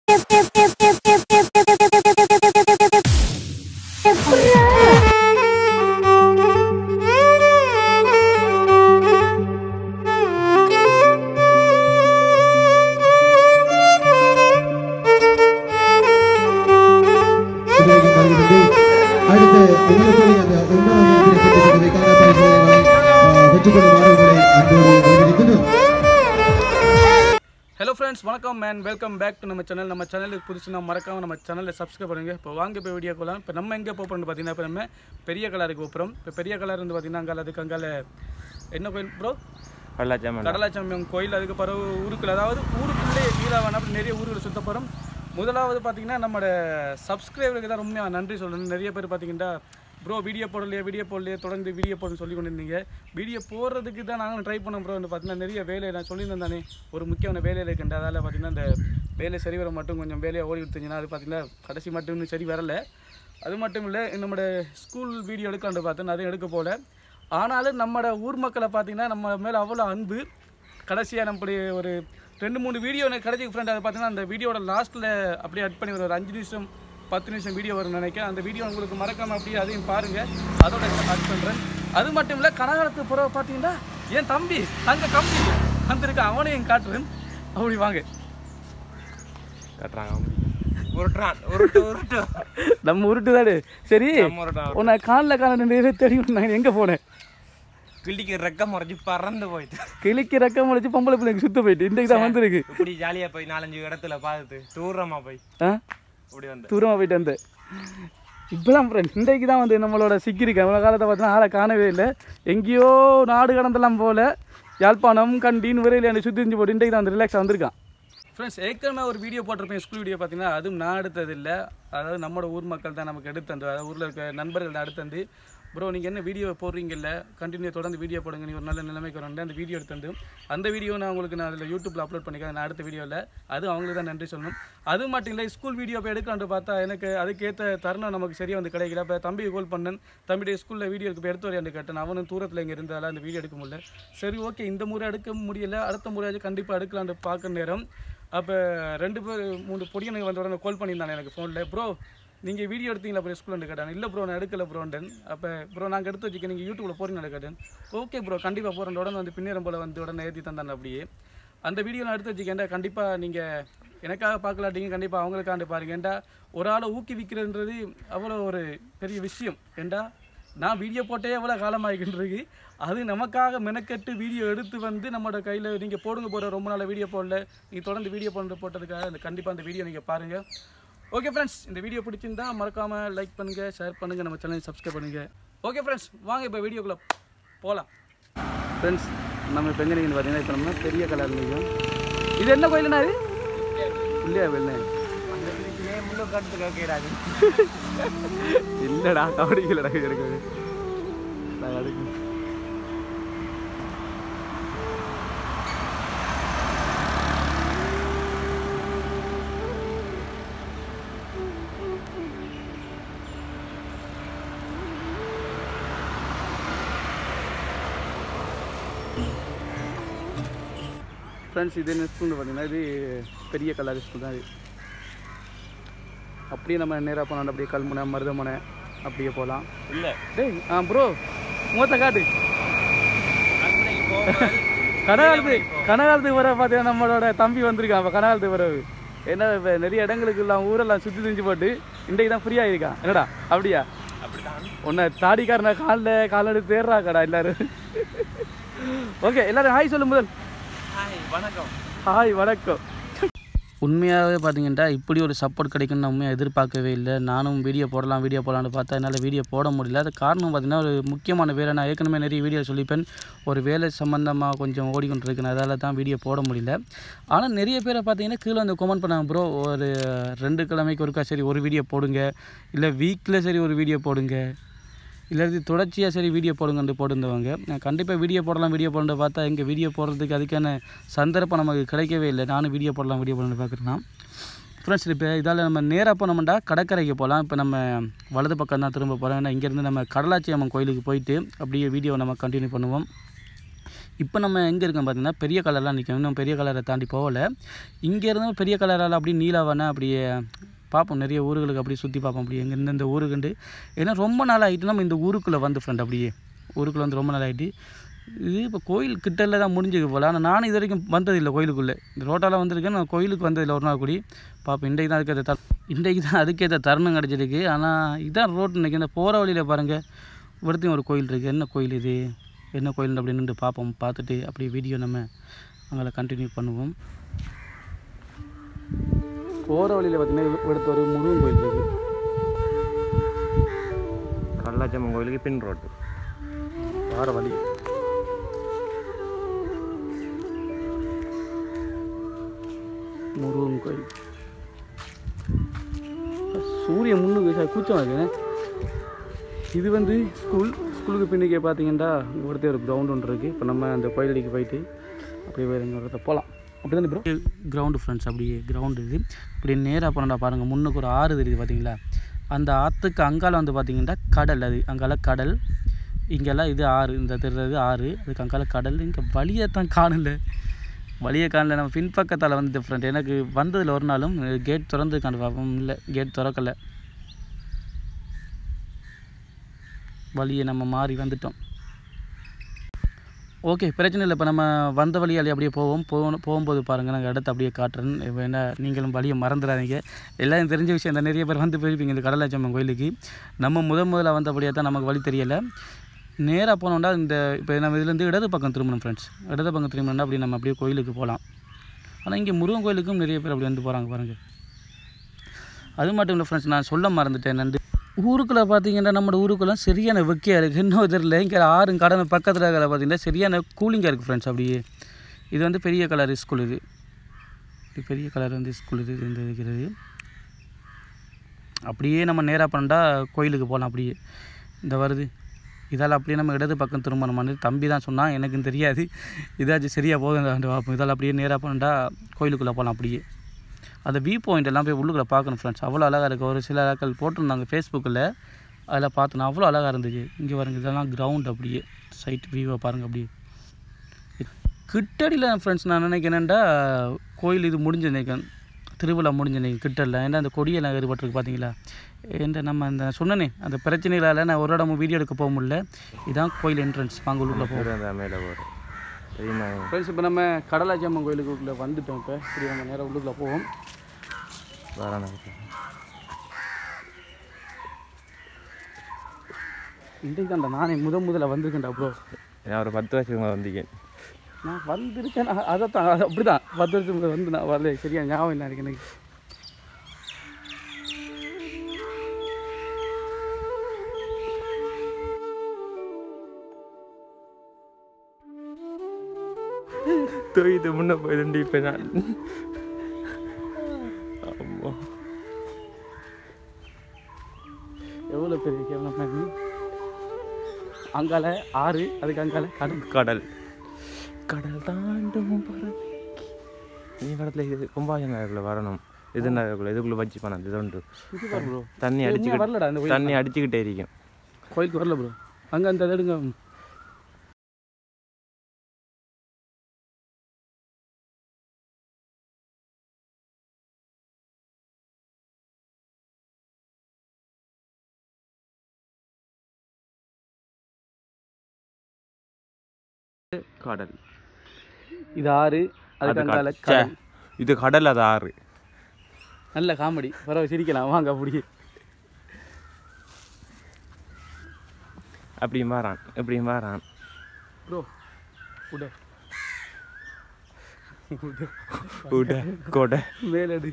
சிவகங்கை வருகிறது அடுத்து உங்களுக்குரிய அந்த ஒன்பதாம் இடத்தினை பெற்றுக் கொண்டதற்கான பரிசுகளை வெற்றி கொள்ளும் மாணவர்களை அன்போடு வரவேற்கின்றோம் ஹலோ ஃப்ரெண்ட்ஸ் வணக்கம் மேன் வெல்கம் பேக் டு நம்ம சேனல் நம்ம சேனலுக்கு புதுசுனா மறக்காம நம்ம சேனலை சப்ஸ்கிரைப் பண்ணுங்க இப்போ வாங்க இப்போ வீடியோ போகலாம் இப்போ நம்ம எங்கே போகிறோம்னு பார்த்தீங்கன்னா இப்போ நம்ம பெரிய கலருக்கு போகிறோம் இப்போ பெரிய கலர் வந்து பார்த்தீங்கன்னா அங்கே அதுக்கு அங்கால என்ன கோயில் ப்ரோ வெள்ளாச்சாமன் கடலாச்சம்பம் கோயில் அதுக்கு பிறகு ஊருக்குள்ள அதாவது ஊருக்குள்ளே வீராவன் அப்படி நிறைய ஊர்கள் சுத்த போகிறோம் முதலாவது பார்த்தீங்கன்னா நம்மளோட சப்ஸ்கிரைபருக்கு தான் ரொம்ப நன்றி சொல்லணும் நிறைய பேர் பார்த்தீங்கன்னா ப்ரோ வீடியோ போடலையே வீடியோ போடலையே தொடர்ந்து வீடியோ போடணும்னு சொல்லி கொண்டு இருந்தீங்க வீடியோ போடுறதுக்கு தான் நாங்களும் ட்ரை பண்ணோம் ப்ரோ பார்த்தீங்கன்னா நிறைய வேலை நான் சொல்லியிருந்தேன் தானே ஒரு முக்கியமான வேலையில் இருக்கேன் அதால் பார்த்தீங்கன்னா இந்த வேலை சரி வர மட்டும் கொஞ்சம் வேலையை ஓடி விட்டுருந்துச்சுன்னா அது பார்த்தீங்கன்னா கடைசி மட்டும் இன்னும் சரி வரல அது மட்டும் இல்லை நம்மளோட ஸ்கூல் வீடியோ எடுக்கலான்னு பார்த்தேன் அதுவும் எடுக்க போல ஆனாலும் நம்மளோட ஊர் மக்களை பார்த்தீங்கன்னா நம்ம மேலே அவ்வளோ அன்பு கடைசியாக நம்மளுடைய ஒரு ரெண்டு மூணு வீடியோ எனக்கு கிடைச்சி ஃப்ரெண்ட் அதை பார்த்தீங்கன்னா அந்த வீடியோட லாஸ்ட்டில் அப்படியே அட் பண்ணி வரும் ஒரு அஞ்சு நிமிஷம் பத்து நிமிஷம் வீடியோ வரும்னு நினைக்கிறேன் அந்த வீடியோ உங்களுக்கு மறக்காமல் அப்படியே அதையும் பாருங்கள் அதோட அட் பண்ணுறேன் அது மட்டும் இல்லை கனகாலத்து புறவை பார்த்தீங்கன்னா என் தம்பி தங்க கம்பி வந்திருக்க அவனையும் காட்டுறேன் அப்படி வாங்க கட்டுறாங்க உருட்டுறான் உருட்டு உருட்டு நம்ம உருட்டு தாடு சரி நம்ம உருட்டான் உன்னை காலில் கால நிறைய தெரியும் நான் எங்கே போனேன் கிள்ளிக்கு ரெக்க முறைஞ்சு பறந்து போயிட்டு கிளிக்கு ரக்கம் முடிச்சு பொம்பளை பிள்ளைங்க சுத்த போயிட்டு இன்றைக்கு தான் வந்திருக்கு இப்படி ஜாலியா போய் நாலஞ்சு இடத்துல பார்த்து தூரமா போய் ஆ இப்படி வந்து தூரமாக போயிட்டு வந்தேன் இப்போதான் ஃப்ரெண்ட் இன்றைக்கு தான் வந்து நம்மளோட சிக்கிருக்கு அவ்வளோ காலத்தை பார்த்தீங்கன்னா ஆளை காணவே இல்லை எங்கேயோ நாடு கடந்தெல்லாம் போல யாழ்ப்பாணம் கண்டின்னு வரையில் என்னை சுற்றி போட்டு இன்றைக்கு தான் வந்து ரிலாக்ஸாக வந்திருக்கான் ஃப்ரெண்ட்ஸ் ஏற்கனவே ஒரு வீடியோ போட்டிருப்பேன் ஸ்கூல் வீடியோ பார்த்தீங்கன்னா அதுவும் நான் எடுத்தது இல்லை அதாவது நம்மளோட ஊர் மக்கள் தான் நமக்கு எடுத்தந்து அதாவது ஊரில் இருக்க நண்பர்கள் தான் எடுத்தந்து ப்ரோ நீங்கள் என்ன வீடியோ போடுறீங்கல்ல கண்டினியூ தொடர்ந்து வீடியோ போடுங்க நீ ஒரு நல்ல நிலைமைக்கு வரணும் அந்த வீடியோ எடுத்து வந்து அந்த வீடியோ நான் உங்களுக்கு நான் அதில் யூடியூப்பில் அப்லோட் பண்ணிக்கிறேன் நான் அடுத்த வீடியோவில் அது அவங்களுக்கு தான் நன்றி சொல்லணும் அது மட்டும் இல்லை ஸ்கூல் வீடியோ போய் எடுக்கலான்னு பார்த்தா எனக்கு அதுக்கேற்ற தருணம் நமக்கு சரியாக வந்து கிடைக்கல இப்போ தம்பிக்கு கால் பண்ணேன் தம்பியுடைய ஸ்கூலில் வீடியோ எடுக்க எடுத்து வரையாண்டு கேட்டேன் அவனும் தூரத்தில் இங்கே இருந்தால அந்த வீடியோ எடுக்க முடியல சரி ஓகே இந்த முறை எடுக்க முடியல அடுத்த முறையாச்சும் கண்டிப்பாக எடுக்கலான்னு பார்க்குற நேரம் அப்போ ரெண்டு பேர் மூணு பொடியனுக்கு வந்த உடனே கால் பண்ணியிருந்தாங்க எனக்கு ஃபோனில் ப்ரோ நீங்கள் வீடியோ எடுத்தீங்களா அப்புறம் ஸ்கூலில் கேட்டான் இல்லை ப்ரோ நான் எடுக்கல ப்ரோண்டன் அப்போ ப்ரோ நாங்கள் எடுத்து வச்சுக்க நீங்கள் யூடியூப்பில் போகிறீங்களா கேட்டேன் ஓகே ப்ரோ கண்டிப்பாக போகிறேன் உடனே வந்து பின்னேரம் போல் வந்து உடனே ஏற்றி தந்தாங்க அப்படியே அந்த வீடியோ நான் எடுத்து வச்சுக்கேன்டா கண்டிப்பாக நீங்கள் எனக்காக பார்க்கலாட்டீங்க கண்டிப்பாக அவங்களுக்காண்டு பாருங்க ஏன்டா ஒரு ஆளை ஊக்குவிக்கிறன்றது அவ்வளோ ஒரு பெரிய விஷயம் ஏண்டா நான் வீடியோ போட்டே எவ்வளோ காலமாகிக்கின்றது அது நமக்காக மெனக்கெட்டு வீடியோ எடுத்து வந்து நம்மளோட கையில் நீங்கள் போடுங்க போகிற ரொம்ப நாள் வீடியோ போடல நீங்கள் தொடர்ந்து வீடியோ போட்டு போட்டதுக்காக அந்த கண்டிப்பாக அந்த வீடியோ நீங்கள் பாருங்கள் ஓகே ஃப்ரெண்ட்ஸ் இந்த வீடியோ பிடிச்சிருந்தா மறக்காமல் லைக் பண்ணுங்கள் ஷேர் பண்ணுங்கள் நம்ம சேனலை சப்ஸ்கிரைப் பண்ணுங்கள் ஓகே ஃப்ரெண்ட்ஸ் வாங்க இப்போ வீடியோக்குள்ளே போகலாம் ஃப்ரெண்ட்ஸ் நம்ம இப்போ எங்கே நீங்கள் பார்த்தீங்கன்னா இப்போ நம்ம பெரிய கலர் நிற்கும் இது என்ன கோயிலுண்ணா இது இல்லையா வெள்ளை அந்த கிள்ளிக்கிலே முன்னுக்கு அடுத்து கேட்கிறாரு இல்லடா கபடி இல்லடா இருக்கு நான் அதுக்கு ஃப்ரெண்ட்ஸ் இது என்ன ஸ்கூல்னு பார்த்தீங்கன்னா இது பெரிய கல்லூரி ஸ்கூல் தான் இது அப்படியே நம்ம நேராக போனோம் அப்படியே கல்முனை மருதமுனை அப்படியே போகலாம் இல்லை டேய் ஆ ப்ரோ மூத்த காட்டு கண்மனைக்கு போகும்போது கனகாலத்து கனகாலத்துக்கு வர பார்த்தீங்கன்னா நம்மளோட தம்பி வந்திருக்கான் அப்போ கனகாலத்துக்கு வரவு என்ன இப்போ நிறைய இடங்களுக்கு எல்லாம் ஊரெல்லாம் சுற்றி செஞ்சு போட்டு இன்றைக்கு தான் ஃப்ரீயாக இருக்கான் என்னடா அப்படியா அப்படிதான் உன்னை தாடிக்காரனை காலில் காலடி தேடுறாக்கடா எல்லாரும் ஓகே எல்லாரும் ஹாய் சொல்லு முதல் ஹாய் வணக்கம் ஹாய் வணக்கம் உண்மையாகவே பார்த்தீங்கன்னா இப்படி ஒரு சப்போர்ட் கிடைக்கும்னு நான் உண்மையாக எதிர்பார்க்கவே இல்லை நானும் வீடியோ போடலாம் வீடியோ போடலான்னு பார்த்தா என்னால் வீடியோ போட முடியல அது காரணம் பார்த்தீங்கன்னா ஒரு முக்கியமான வேலை நான் ஏற்கனவே நிறைய வீடியோ சொல்லிப்பேன் ஒரு வேலை சம்மந்தமாக கொஞ்சம் ஓடிக்கொண்டிருக்கேன் அதால் தான் வீடியோ போட முடியல ஆனால் நிறைய பேரை பார்த்தீங்கன்னா கீழே வந்து கமெண்ட் பண்ணாங்க ப்ரோ ஒரு ரெண்டு கிழமைக்கு ஒருக்கா சரி ஒரு வீடியோ போடுங்க இல்லை வீக்கில் சரி ஒரு வீடியோ போடுங்க இல்லாட்டி தொடர்ச்சியாக சரி வீடியோ போடுங்கன்னு போட்டிருந்தவங்க நான் கண்டிப்பாக வீடியோ போடலாம் வீடியோ போடலாம் பார்த்தா எங்கள் வீடியோ போடுறதுக்கு அதுக்கான சந்தர்ப்பம் நமக்கு கிடைக்கவே இல்லை நானும் வீடியோ போடலாம் வீடியோ போடலாம்னு பார்க்குறேன்னா ஃப்ரெண்ட்ஸ் இப்போ இதால் நம்ம நேராக போனோம்னா கடற்கரைக்கு போகலாம் இப்போ நம்ம வலது பக்கம் தான் திரும்ப போகிறோம் ஏன்னா இங்கேருந்து நம்ம கடலாச்சி அம்மன் கோயிலுக்கு போயிட்டு அப்படியே வீடியோ நம்ம கண்டினியூ பண்ணுவோம் இப்போ நம்ம எங்கே இருக்கோம் பார்த்தீங்கன்னா பெரிய கலர்லாம் நிற்கும் இன்னும் பெரிய கலரை தாண்டி போகலை இங்கேருந்து பெரிய கலரால் அப்படி நீலாவான அப்படியே பார்ப்போம் நிறைய ஊர்களுக்கு அப்படியே சுற்றி பார்ப்போம் அப்படியே எங்கே இந்தந்த ஊருக்குண்டு ஏன்னா ரொம்ப நாள் ஆகிட்டு நம்ம இந்த ஊருக்குள்ளே வந்து ஃப்ரெண்ட் அப்படியே ஊருக்குள்ளே வந்து ரொம்ப நாள் ஆகிட்டு இது இப்போ கோயில் கிட்டல தான் முடிஞ்சுக்கு போல் ஆனால் நானும் இது வரைக்கும் வந்ததில்லை கோயிலுக்குள்ளே இந்த ரோட்டால் வந்திருக்கேன் நான் கோயிலுக்கு வந்ததில்லை ஒரு நாள் கூடி பார்ப்போம் இன்றைக்கு தான் அதுக்கேற்ற தர் இன்றைக்கு தான் அதுக்கேற்ற தருணம் கிடச்சிருக்கு ஆனால் இதான் ரோட் இன்றைக்கி இந்த போகிற வழியில் பாருங்கள் இവിടുத்தையும் ஒரு கோயில் இருக்குது என்ன கோயில் இது என்ன கோயில் அப்படி நின்று பார்ப்போம் பார்த்துட்டு அப்படியே வீடியோ நம்ம அங்கே கண்டினியூ பண்ணுவோம் போகிற வழியில் பார்த்தீங்கன்னா இവിടുത്തെ ஒரு முருகன் கோயில் இருக்குது கல்லாச்சம்மன் கோயிலுக்கு பின் ரோட்டு வார வழி முருகன் கோயில் சூரியன் முன்னுக்கு கூச்சமாக இருக்குண்ணே இது வந்து ஸ்கூல் ஸ்கூலுக்கு பின்னிக்கே பார்த்தீங்கன்னா இங்கே ஒருத்தர் ஒரு கிரவுண்ட் ஒன்று இருக்குது இப்போ நம்ம அந்த கோயிலுக்கு போயிட்டு அப்படியே வேறு எங்கே ஒருத்தர் போகலாம் அப்படி தானே ப்ரோ கிரவுண்டு ஃப்ரெண்ட்ஸ் அப்படியே கிரவுண்டு இது இப்படி நேராக போனடா பாருங்கள் முன்னுக்கு ஒரு ஆறு தெரியுது பார்த்தீங்களா அந்த ஆற்றுக்கு அங்கால வந்து பார்த்தீங்கன்னா கடல் அது அங்கால கடல் இங்கெல்லாம் இது ஆறு இந்த தெரிறது ஆறு அதுக்கு அங்கால கடல் இங்கே வழியை தான் காணல வழியை காணல நம்ம பின்பக்கத்தால் வந்து டிஃப்ரெண்ட் எனக்கு வந்ததில் ஒரு நாளும் கேட் திறந்து காண பாப்போம் இல்லை கேட் திறக்கலை வழியை நம்ம மாறி வந்துட்டோம் ஓகே பிரச்சனை இல்லை இப்போ நம்ம வந்த வழியாலே அப்படியே போவோம் போகணும் போகும்போது பாருங்கள் நாங்கள் இடத்த அப்படியே காட்டுறேன் இப்போ என்ன நீங்களும் வழியை மறந்துடாதீங்க எல்லாம் தெரிஞ்ச விஷயம் தான் நிறைய பேர் வந்து போயிருப்பீங்க இந்த கடலாச்சம்மன் கோயிலுக்கு நம்ம முதல் முதல்ல வந்தபடியாக தான் நமக்கு வழி தெரியலை நேராக போனோம்னா இந்த இப்போ நம்ம இதுலேருந்து இடது பக்கம் திரும்பணும் ஃப்ரெண்ட்ஸ் இடது பக்கம் திரும்பணும்னா அப்படி நம்ம அப்படியே கோயிலுக்கு போகலாம் ஆனால் இங்கே முருகன் கோயிலுக்கும் நிறைய பேர் அப்படி வந்து போகிறாங்க பாருங்கள் அது மட்டும் இல்லை ஃப்ரெண்ட்ஸ் நான் சொல்ல மறந்துட்டேன் நன்றி ஊருக்குள்ளே பார்த்தீங்கன்னா நம்ம ஊருக்குள்ள சரியான வெக்கையாக இருக்குது இன்னும் தெரியல இங்கே ஆறும் கடல் பக்கத்தில் இருக்கிற பார்த்தீங்கன்னா சரியான கூலிங்காக இருக்குது ஃப்ரெண்ட்ஸ் அப்படியே இது வந்து பெரிய கலர் ஸ்கூல் இது இது பெரிய கலர் வந்து ஸ்கூல் இது இந்த இருக்கிறது அப்படியே நம்ம நேராக பண்ணா கோயிலுக்கு போகலாம் அப்படியே இந்த வருது இதால் அப்படியே நம்ம இடது பக்கம் திரும்பணுமான்னு தம்பி தான் சொன்னான் எனக்கும் தெரியாது இதாச்சும் சரியாக போகுது அந்த பார்ப்போம் இதால் அப்படியே நேராக பண்ணா கோயிலுக்குள்ளே போகலாம் அப்படியே அந்த வியூ பாயிண்ட் எல்லாம் போய் உள்ளுக்குள்ளே பார்க்கணும் ஃப்ரெண்ட்ஸ் அவ்வளோ அழகாக இருக்குது ஒரு சில ஆட்கள் போட்டிருந்தாங்க ஃபேஸ்புக்கில் அதில் பார்த்தோன்னா அவ்வளோ அழகாக இருந்துச்சு இங்கே பாருங்க இதெல்லாம் கிரவுண்ட் அப்படியே சைட் வியூவை பாருங்கள் அப்படியே கிட்டடியில் ஃப்ரெண்ட்ஸ் நான் நினைக்கிறேன்டா கோயில் இது முடிஞ்ச நினைக்கிறேன் திருவிழா முடிஞ்ச நினைக்கிறேன் கிட்டடியில் ஏன்னா அந்த கொடியெல்லாம் ஏற்பட்டிருக்கு பார்த்தீங்களா ஏன்டா நம்ம அந்த சொன்னனே அந்த பிரச்சனைகளால் நான் ஒரு இடமும் வீடியோ எடுக்க போக முடியல இதான் கோயில் என்ட்ரன்ஸ் வாங்க உள்ளுக்குள்ளே போகிறோம் அந்த மேலே போகிறேன் தெரியுமா ஃப்ரெண்ட்ஸ் இப்போ நம்ம கடலாச்சி அம்மன் கோயிலுக்குள்ளே வந்துட்டோம் இப்போ இப்படி நம்ம நேராக உள்ளுக்குள்ளே போவோம் வரேன் இன்றைக்கு தான்டா நானே முத முதல்ல வந்திருக்கேன்டா ப்ரோ நான் ஒரு பத்து வருஷமா வந்தீங்க நான் வந்திருக்கேன் நான் அதைத்தான் அது அப்படி தான் பத்து வருஷம் முன்னாடி வந்து நான் வரல சரியா ஞாபகம் இல்லை எனக்கு எனக்கு தொய்து முன்ன போய் இப்போ நான் ஆமா எவ்வளோ பெரிய கேவலம் அங்கால ஆறு அதுக்கு அங்கால கடல் கடல் கடல் தாண்டும் பறவை நீ படத்தில் இது கும்பாஜன் நகருக்குள்ள வரணும் இது நகருக்குள்ள இதுக்குள்ள வச்சு பண்ண இது உண்டு இது பாரு ப்ரோ தண்ணி வரலடா அடிச்சுக்கிட்டு இந்த கோயில் தண்ணி அடிச்சுக்கிட்டே இருக்கும் கோயிலுக்கு வரல ப்ரோ அங்கே அந்த எடுங்க கடல் இது ஆறு அதுக்கு அது அங்கால கட- ச்சே, கடல் இது கடல் அது ஆறு நல்ல காமெடி பரவாயில்ல சிரிக்கலாம் வாங்க அப்படியே அப்படி மாறான் இப்படி மாறான் ப்ரோ விட விட உட கொடை மேலடு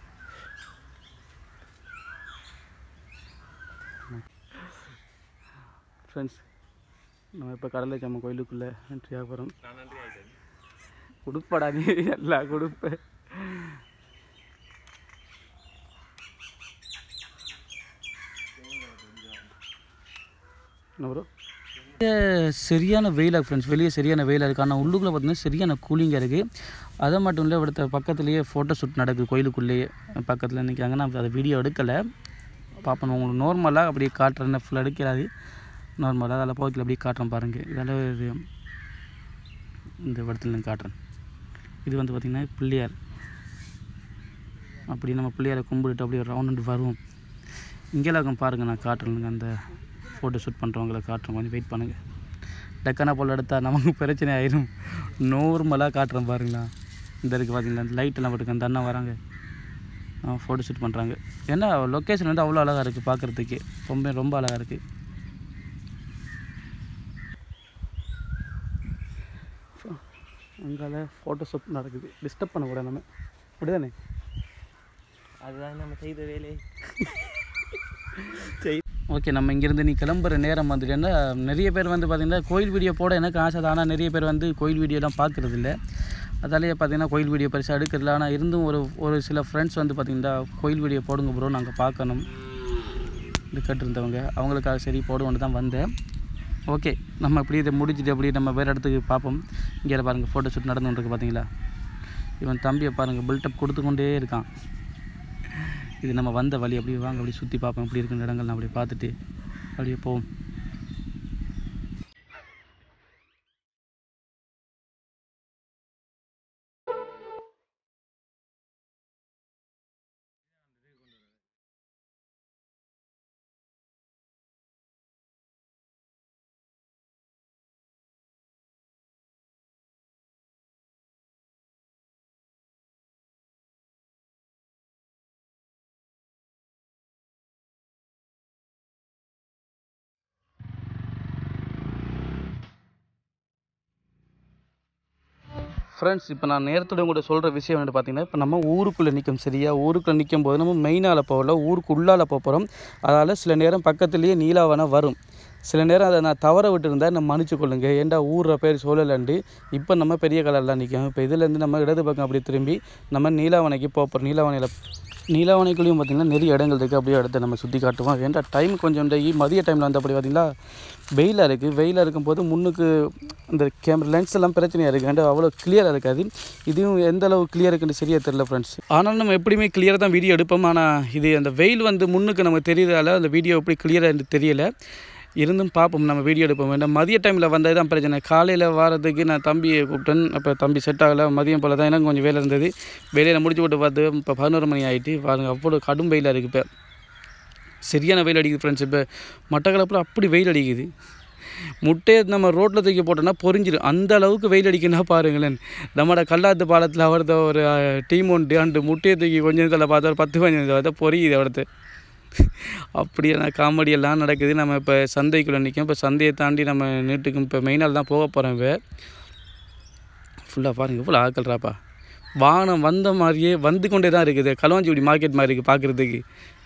ஃப்ரெண்ட்ஸ் நம்ம இப்போ கடலை சாம கோயிலுக்குள்ளே என்ட்ரி ஆக போகிறோம் கொடுப்படா நீ எல்லாம் கொடுப்ப என்ன ப்ரோ சரியான வெயிலாக ஃப்ரெண்ட்ஸ் வெளியே சரியான வெயிலாக இருக்குது ஆனால் உள்ளுக்குள்ளே பார்த்தீங்கன்னா சரியான கூலிங்காக இருக்குது அதை மட்டும் இல்லை இവിടുത്തെ பக்கத்துலேயே ஃபோட்டோ ஷூட் நடக்குது கோயிலுக்குள்ளேயே பக்கத்தில் நிற்கிறாங்க நான் அதை வீடியோ எடுக்கலை பார்ப்போம் உங்களுக்கு நார்மலாக அப்படியே காட்டுறேன் ஃபுல் எடுக்கிறாது நார்மலாக அதில் போக்கில் அப்படியே காட்டுறேன் பாருங்கள் இதெல்லாம் இது இந்த இடத்துல நான் காட்டுறேன் இது வந்து பார்த்திங்கன்னா பிள்ளையார் அப்படி நம்ம பிள்ளையாரை கும்பிட்டுட்டு அப்படியே ரவுண்டு வருவோம் இங்கெல்லாம் பாருங்கள் நான் காட்டுறேனுங்க அந்த ஃபோட்டோ ஷூட் பண்ணுறவங்கள காட்டுறேன் கொஞ்சம் வெயிட் பண்ணுங்கள் டக்கானா போல் எடுத்தால் நமக்கு பிரச்சனை ஆயிரும் நார்மலாக காட்டுறேன் பாருங்களா இந்த இருக்குது பார்த்தீங்களா இந்த லைட்டெல்லாம் போட்டுக்க அந்த அண்ணா வராங்க ஃபோட்டோ ஷூட் பண்ணுறாங்க ஏன்னா லொக்கேஷன் வந்து அவ்வளோ அழகாக இருக்குது பார்க்குறதுக்கு ரொம்ப ரொம்ப அழகாக இருக்குது அங்கால ஃபோட்டோ ஷூட் நடக்குது டிஸ்டர்ப் பண்ணக்கூடாது நம்ம அப்படிதானே அதுதான் நம்ம செய்த வேலை ஓகே நம்ம இங்கேருந்து நீ கிளம்புற நேரம் வந்துட்டேன்னா நிறைய பேர் வந்து பார்த்திங்கன்னா கோயில் வீடியோ போட எனக்கு ஆசை தான் ஆனால் நிறைய பேர் வந்து கோயில் வீடியோலாம் பார்க்குறது இல்லை அதாலேயே பார்த்தீங்கன்னா கோயில் வீடியோ பெருசாக எடுக்கிறதுல ஆனால் இருந்தும் ஒரு ஒரு சில ஃப்ரெண்ட்ஸ் வந்து பார்த்திங்கன்னா கோயில் வீடியோ போடுங்க ப்ரோ நாங்கள் பார்க்கணும் இது கேட்டிருந்தவங்க அவங்களுக்காக சரி போடுவோன்னு தான் வந்தேன் ஓகே நம்ம இப்படி இதை முடிச்சுட்டு அப்படியே நம்ம வேறு இடத்துக்கு பார்ப்போம் இங்கே பாருங்கள் ஃபோட்டோ ஷூட் நடந்துகிட்டு பார்த்தீங்களா இவன் தம்பியை பாருங்கள் பில்டப் கொடுத்து கொண்டே இருக்கான் இது நம்ம வந்த வழி அப்படியே வாங்க அப்படியே சுற்றி பார்ப்போம் எப்படி இருக்குன்ற இடங்கள் நான் அப்படியே பார்த்துட்டு அப்படியே போவோம் ஃப்ரெண்ட்ஸ் இப்போ நான் நேரத்தோட கூட சொல்கிற விஷயம் என்னென்னு பார்த்தீங்கன்னா இப்போ நம்ம ஊருக்குள்ளே நிற்கும் சரியா ஊருக்குள்ளே நிற்கும் போது நம்ம மெயினால் போகல ஊருக்கு உள்ளால போக போகிறோம் அதால் சில நேரம் பக்கத்துலேயே நீலாவனா வரும் சில நேரம் அதை நான் தவற விட்டுருந்தா நம்ம மன்னிச்சு கொள்ளுங்க ஏன்டா ஊர்ற பேர் சொல்லலண்டு இப்போ நம்ம பெரிய கலரில் நிற்கும் இப்போ இதுலேருந்து நம்ம இடது பக்கம் அப்படி திரும்பி நம்ம நீலாவணைக்கு போக போகிறோம் நீலாவணையில் நீலாவணைக்குள்ளேயும் பார்த்திங்கன்னா நிறைய இடங்கள் இருக்குது அப்படியே இடத்த நம்ம சுற்றி காட்டுவோம் ஏன்டா டைம் கொஞ்சம் இந்த மதிய டைமில் வந்து அப்படி பார்த்திங்களா வெயிலாக இருக்குது வெயிலாக இருக்கும்போது முன்னுக்கு இந்த கேமரா லென்ஸ் எல்லாம் பிரச்சனையாக இருக்குது ஏன்டா அவ்வளோ கிளியராக இருக்காது இதுவும் எந்த அளவு கிளியர் இருக்குன்னு சரியாக தெரியல ஃப்ரெண்ட்ஸ் ஆனாலும் நம்ம எப்படியுமே கிளியராக தான் வீடியோ எடுப்போம் ஆனால் இது அந்த வெயில் வந்து முன்னுக்கு நமக்கு தெரியுதால அந்த வீடியோ எப்படி கிளியராக தெரியல இருந்தும் பார்ப்போம் நம்ம வீடியோ எடுப்போம் வேண்டாம் மதிய டைமில் வந்தது தான் பிரச்சனை காலையில் வாரத்துக்கு நான் தம்பியை கூப்பிட்டேன் அப்போ தம்பி செட் ஆகலை மதியம் போல் தான் எனக்கு கொஞ்சம் வேலை இருந்தது வேலையில் முடிச்சு விட்டு பார்த்து இப்போ பதினோரு மணி ஆகிட்டு பாருங்க அவ்வளோ கடும் வெயிலாக இருக்குது இப்போ சரியான வெயில் அடிக்குது ஃப்ரெண்ட்ஸ் இப்போ மட்டக்களப்பில் அப்படி வெயில் அடிக்குது முட்டையை நம்ம ரோட்டில் தூக்கி போட்டோன்னா பொறிஞ்சிடும் அந்த அளவுக்கு வெயில் அடிக்குன்னா பாருங்களேன் நம்மளோட கல்லாத்து பாலத்தில் அவரது ஒரு டீம் உண்டு அண்டு முட்டையை தூக்கி கொஞ்சம் நேரத்தில் பார்த்தா ஒரு பத்து பதினஞ்சு பார்த்தா பொரியுது அவரது அப்படியான காமெடி எல்லாம் நடக்குது நம்ம இப்போ சந்தைக்குள்ளே நிற்கும் இப்போ சந்தையை தாண்டி நம்ம நீட்டுக்கு இப்போ மெயினால் தான் போக போகிறோம் இப்போ ஃபுல்லாக பாருங்கள் ஃபுல்லாக ஆக்கல்றாப்பா வானம் வந்த மாதிரியே வந்து கொண்டே தான் இருக்குது களுவாஞ்சிக்குடி மார்க்கெட் மாதிரி இருக்குது பார்க்குறதுக்கு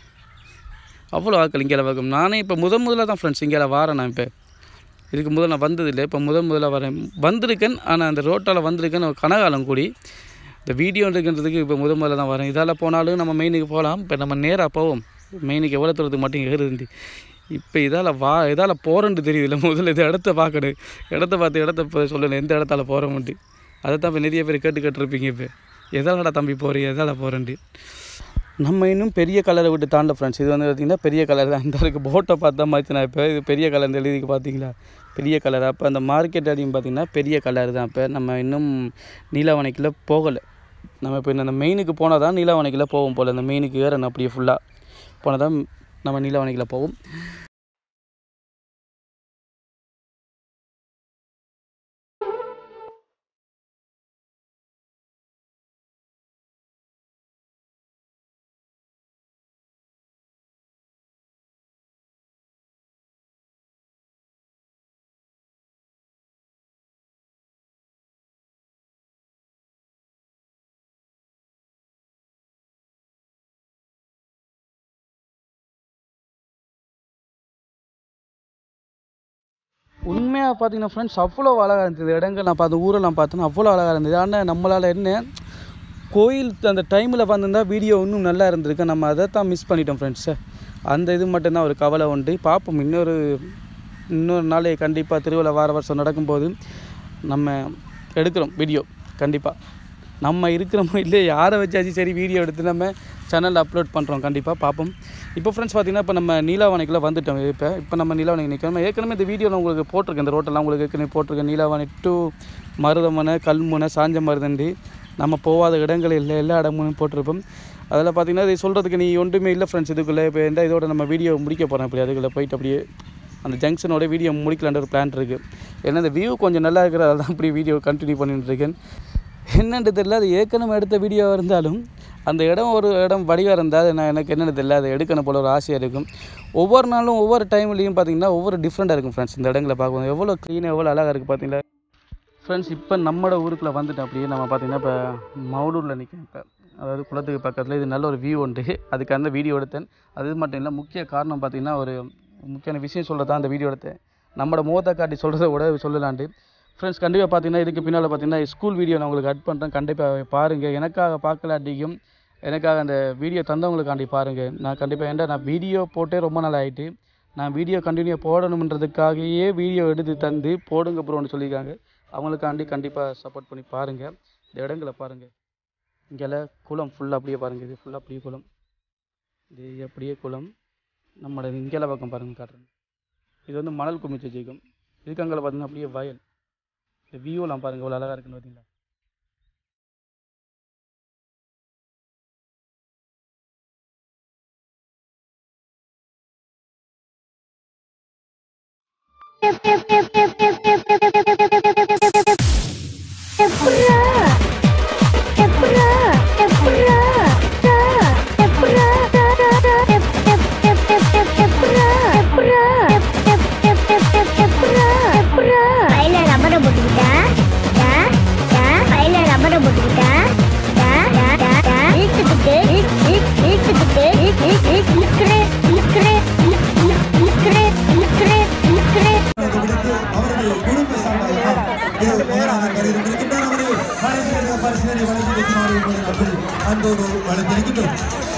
அவ்வளோ ஆக்கள் இங்கே பார்க்கும் நானே இப்போ முதல் முதல்ல தான் ஃப்ரெண்ட்ஸ் இங்கே வாரேன் நான் இப்போ இதுக்கு முதல்ல நான் வந்ததில்லை இப்போ முதல் முதல்ல வரேன் வந்திருக்கேன் ஆனால் அந்த ரோட்டால் வந்திருக்கேன் ஒரு கனகாலம் கூடி இந்த வீடியோ எடுக்கின்றதுக்கு இப்போ முதல் முதல்ல தான் வரேன் இதால் போனாலும் நம்ம மெயினுக்கு போகலாம் இப்போ நம்ம நேராக போவோம் மெயினுக்கு எவ்வளோ தூரத்துக்கு மட்டும் ஏறுது இப்போ இதால் வா இதால் போகிறேன்ட்டு தெரியுதுல்ல முதல்ல இது இடத்த பார்க்கணும் இடத்த பார்த்து இடத்த இப்போ சொல்லணும் எந்த இடத்தால போகிறோம்ட்டு அதை தான் இப்போ நிறைய பேர் கேட்டு கேட்டிருப்பீங்க இப்போ எதாலடா தம்பி போகிறீங்க எதால போகிறேன்ட்டு நம்ம இன்னும் பெரிய கலரை விட்டு தாண்ட ஃப்ரெண்ட்ஸ் இது வந்து பார்த்திங்கன்னா பெரிய கலர் தான் இந்த இருக்குது போட்டை பார்த்தா மாதிரி நான் இப்போ இது பெரிய கலர் இந்த எழுதிக்கு பார்த்தீங்களா பெரிய கலர் அப்போ அந்த மார்க்கெட் அடியும் பார்த்திங்கன்னா பெரிய கலர் தான் இப்போ நம்ம இன்னும் நீலாவணைக்குள்ளே போகலை நம்ம இப்போ இந்த மெயினுக்கு போனால் தான் நீலாவணைக்குள்ளே போவோம் போல் இந்த மெயினுக்கு ஏறணும் அப்படியே ஃபுல்லாக போனால் தான் நம்ம நீலாவணைக்குள்ளே போவோம் உண்மையாக பார்த்தீங்கன்னா ஃப்ரெண்ட்ஸ் அவ்வளோ அழகாக இருந்தது இடங்கள் நான் பார்த்த ஊரெல்லாம் பார்த்தோன்னா அவ்வளோ அழகாக இருந்தது ஆனால் நம்மளால் என்ன கோயில் அந்த டைமில் வந்திருந்தா வீடியோ இன்னும் நல்லா இருந்திருக்கு நம்ம அதை தான் மிஸ் பண்ணிட்டோம் ஃப்ரெண்ட்ஸை அந்த இது மட்டும்தான் ஒரு கவலை உண்டு பார்ப்போம் இன்னொரு இன்னொரு நாள் கண்டிப்பாக திருவிழா வார வருஷம் நடக்கும்போது நம்ம எடுக்கிறோம் வீடியோ கண்டிப்பாக நம்ம இருக்கிறோமோ இல்லையே யாரை வச்சாச்சும் சரி வீடியோ எடுத்து நம்ம சேனலில் அப்லோட் பண்ணுறோம் கண்டிப்பாக பார்ப்போம் இப்போ ஃப்ரெண்ட்ஸ் பார்த்தீங்கன்னா இப்போ நம்ம நீலாவணைக்குள்ளே வந்துட்டோம் இப்போ இப்போ நம்ம நீலாவணை நிற்கிறோம் ஏற்கனவே இந்த வீடியோவில் உங்களுக்கு போட்டிருக்கேன் இந்த ரோட்டெல்லாம் உங்களுக்கு ஏற்கனவே போட்டிருக்கேன் நீலாவணை டு மருதமனை கல்முனை சாஞ்ச மருதண்டி நம்ம போகாத இடங்கள் இல்லை எல்லா இடமும் போட்டிருப்போம் அதில் பார்த்தீங்கன்னா இது சொல்கிறதுக்கு நீ ஒன்றுமே இல்லை ஃப்ரெண்ட்ஸ் இதுக்குள்ளே இப்போ எந்த இதோட நம்ம வீடியோ முடிக்க போகிறோம் இப்படி அதுக்குள்ளே போயிட்டு அப்படியே அந்த ஜங்ஷனோட வீடியோ முடிக்கலான்ற ஒரு பிளான் இருக்குது ஏன்னா இந்த வியூ கொஞ்சம் நல்லா இருக்கிறதால தான் இப்படி வீடியோ கண்டினியூ பண்ணிட்டு இருக்கேன் என்னென்னு தெரியல அது ஏற்கனவே எடுத்த வீடியோவாக இருந்தாலும் அந்த இடம் ஒரு இடம் வடிவாக இருந்தால் அது நான் எனக்கு என்னென்னு தெரியல அதை எடுக்கணும் போல ஒரு ஆசையாக இருக்கும் ஒவ்வொரு நாளும் ஒவ்வொரு டைம்லேயும் பார்த்தீங்கன்னா ஒவ்வொரு டிஃப்ரெண்ட்டாக இருக்கும் ஃப்ரெண்ட்ஸ் இந்த இடங்களை பார்க்கும்போது எவ்வளோ க்ளீனாக எவ்வளோ அழகாக இருக்குது பார்த்தீங்களா ஃப்ரெண்ட்ஸ் இப்போ நம்மளோட ஊருக்குள்ளே வந்துட்டோம் அப்படியே நம்ம பார்த்தீங்கன்னா இப்போ மவுடூரில் நிற்கிறேன் இப்போ அதாவது குளத்துக்கு பக்கத்தில் இது நல்ல ஒரு வியூ உண்டு அதுக்கு அந்த வீடியோ எடுத்தேன் அது மட்டும் இல்லை முக்கிய காரணம் பார்த்தீங்கன்னா ஒரு முக்கியமான விஷயம் சொல்கிறதா அந்த வீடியோ எடுத்தேன் நம்மளோட முகத்தை காட்டி சொல்கிறத விட சொல்லலான்ட்டு ஃப்ரெண்ட்ஸ் கண்டிப்பாக பார்த்தீங்கன்னா இதுக்கு பின்னால் பார்த்தீங்கன்னா ஸ்கூல் வீடியோ நான் உங்களுக்கு அட் பண்ணுறேன் கண்டிப்பாக பாருங்கள் எனக்காக பார்க்கலாட்டிக்கும் எனக்காக அந்த வீடியோ தந்தவங்களுக்காண்டி பாருங்கள் நான் கண்டிப்பாக ஏன்டா நான் வீடியோ போட்டே ரொம்ப நாள் ஆகிட்டு நான் வீடியோ கண்டினியூ போடணுன்றதுக்காகவே வீடியோ எடுத்து தந்து போடுங்க ப்ரோன்னு சொல்லியிருக்காங்க அவங்களுக்காண்டி கண்டிப்பாக சப்போர்ட் பண்ணி பாருங்கள் இந்த இடங்களை பாருங்கள் இங்கெல்லாம் குளம் ஃபுல்லாக அப்படியே பாருங்கள் இது ஃபுல்லாக அப்படியே குளம் இது அப்படியே குளம் நம்மளோட இங்கெல்லாம் பக்கம் பாருங்கள் காட்டுறேன் இது வந்து மணல் குமிச்சு வச்சுக்கும் இதுக்கு அங்கே பார்த்தீங்கன்னா அப்படியே வயல் இந்த வியூலாம் பாருங்கள் இவ்வளோ அழகாக இருக்குன்னு பார்த்தீங்களா கையில ரப்பரை போட்டுக்கிட்டேன் கையில ரப்பரை போட்டுக்கிட்டேன் இழுத்துக்கிட்டு இழுத்துக்கிட்டு இழுக்கிறேன் இழுக்கிறேன் இழுக்கிறேன் இழுக்கிறேன் இழுக்கிறேன் விடுத்து அவருடைய குடும்ப சார்பாக இது மேலான வருகின்றார் அவரை பரிசீலனை பரிசீலனை வழங்கி வைக்குமாறு என்பதை நாங்கள் அன்போடு வழங்கியிருக்கின்றோம்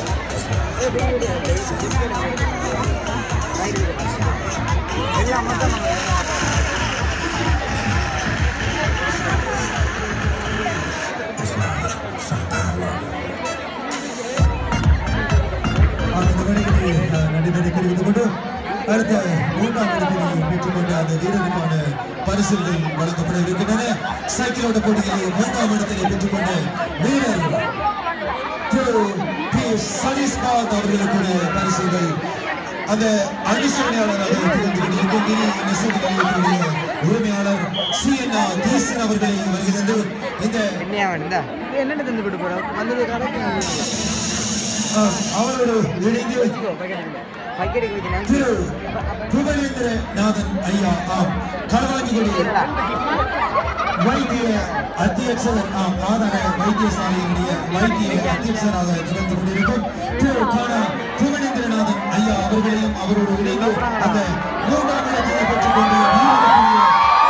அந்த வேலைகளை நடைபெற தெரிவித்துக் கொண்டு அடுத்த மூன்றாம் இடத்தினை பெற்றுக்கொண்ட அந்த வீரருக்கான பரிசுகள் வழங்கப்பட இருக்கின்றன சைக்கிள் ஓட்ட போட்டியில் மூன்றாம் இடத்தினை பெற்றுக்கொண்ட வீரர் திரு பி சதீஷ்காந்த் அவர்களுக்குரிய பரிசுகள் அந்த அனுசரணையாளராக திகழ்ந்து கொண்டிருக்கும் கிரி நெசவு நிலையத்தினுடைய உரிமையாளர் சி என் தீசன் அவர்களை வருகிறது இந்த என்னையா வேணுதா என்னென்ன தந்து விட்டு போறோம் வந்தது கடைக்கு அஹ், அவரோடு இணைந்து பக்கெட்டுக்கு வைக்கணும் திரு புகழேந்திரநாதன் ஐயா ஆம் களவாஞ்சிகுடி வைத்திய அத்தியட்சர் ஆம் ஆதார வைத்தியசாலையினுடைய வைத்திய அத்தியட்சராக திகழ்ந்து கொண்டிருக்கும் திரு காணா புகழேந்திரநாதன் ஐயா அவர்களையும் அவரோடு இணைந்து அந்த மூன்றாம் இடத்தை பெற்றுக் கொண்டு வீரர்களுக்குரிய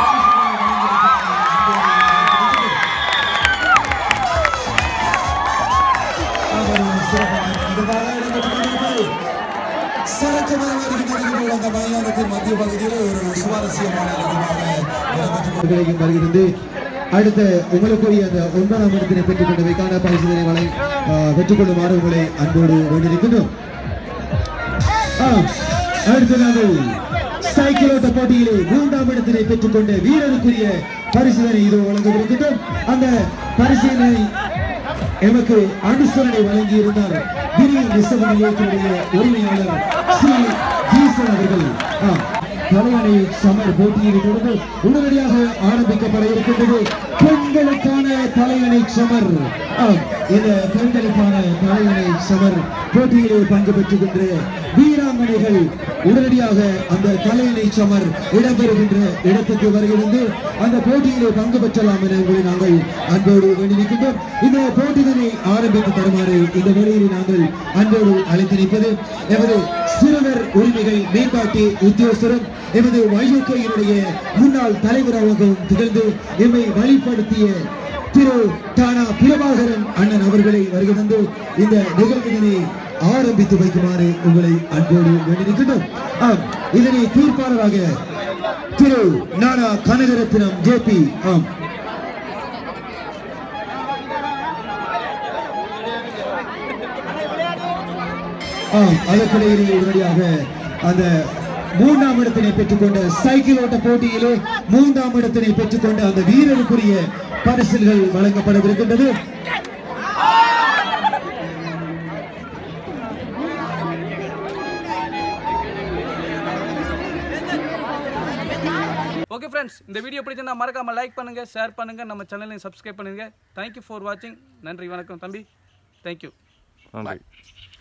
அவர் சிறப்பான நிகழ்வாக இடம்பெற்றுக் கொண்டிருப்பது சரக்கு மரபு அந்த மைதானத்தின் மத்திய பகுதியில் ஒரு சுவாரஸ்யமான நிகழ்வாக வருகிறது அடுத்த உங்களுக்குரிய அந்த ஒன்பதாம் இடத்தினை பெற்றுக் கொண்டு வைக்கான பரிசுகளை வளை பெற்றுக்கொள்ளுமாறு உங்களை அன்போடு வேண்டியிருக்கின்றோம் ஆ, அடுத்து நாங்கள் சைக்கிள் ஓட்ட போட்டியிலே மூன்றாம் இடத்தினை பெற்றுக்கொண்ட வீரருக்குரிய பரிசுகளை இதோ வழங்கவிருக்கின்றோம் அந்த பரிசினை எமக்கு அனுசரணை வழங்கி இருந்தார் கிரி நிசவ நிலையத்தினுடைய உரிமையாளர் ஸ்ரீ ஜீசன் அவர்கள் ஆ, தலையணை சமர் போட்டியை தொடர்ந்து உடனடியாக ஆரம்பிக்கப்பட இருக்கின்றது பெண்களுக்கான தலையணை சமர் ஆம், இந்த பெண்களுக்கான தலையணை சமர் போட்டியிலே பங்கு பெற்றுகின்ற வீராங்கனைகள் உடனடியாக அந்த தலையணை சமர் இடம்பெறுகின்ற இடத்துக்கு வருகிறது அந்த போட்டியிலே பங்கு பெற்றலாம் என உங்களை நாங்கள் அன்போடு வேண்டியிருக்கின்றோம் இந்த போட்டியினை ஆரம்பித்து தருமாறு இந்த வேளையில் நாங்கள் அன்போடு அழைத்து நிற்பது எமது சிறுவர் உரிமைகள் மேம்பாட்டு உத்தியோகஸ்தரும் எமது வையோக்கையினுடைய முன்னாள் தலைவராகவும் திகழ்ந்து எம்மை வழிப்படுத்திய திரு டானா பிரபாகரன் அண்ணன் அவர்களை வருகை தந்து இந்த நிகழ்வினை ஆரம்பித்து வைக்குமாறு உங்களை அன்போடு வேண்டியிருக்கின்றோம் ஆம் இதனை தீர்ப்பாளராக திரு நானா கனகரத்னம் ஜேபி ஆம் ஆம் அதற்கிடையிலே உடனடியாக அந்த மூன்றாம் இடத்தினை பெற்றுக்கொண்ட சைக்கிள் ஓட்ட போட்டியிலே மூன்றாம் இடத்தினை பெற்றுக்கொண்ட அந்த வீரருக்குரிய பரிசில்கள் வழங்கப்படவிருக்கின்றது ஓகே ஃப்ரெண்ட்ஸ் இந்த வீடியோ பிடிச்சிருந்தா மறக்காம லைக் பண்ணுங்க ஷேர் பண்ணுங்க நம்ம சேனலையும் சப்ஸ்கிரைப் பண்ணுங்க தேங்க்யூ ஃபார் வாட்சிங் நன்றி வணக்கம் தம்பி தேங்க்யூ நன்றி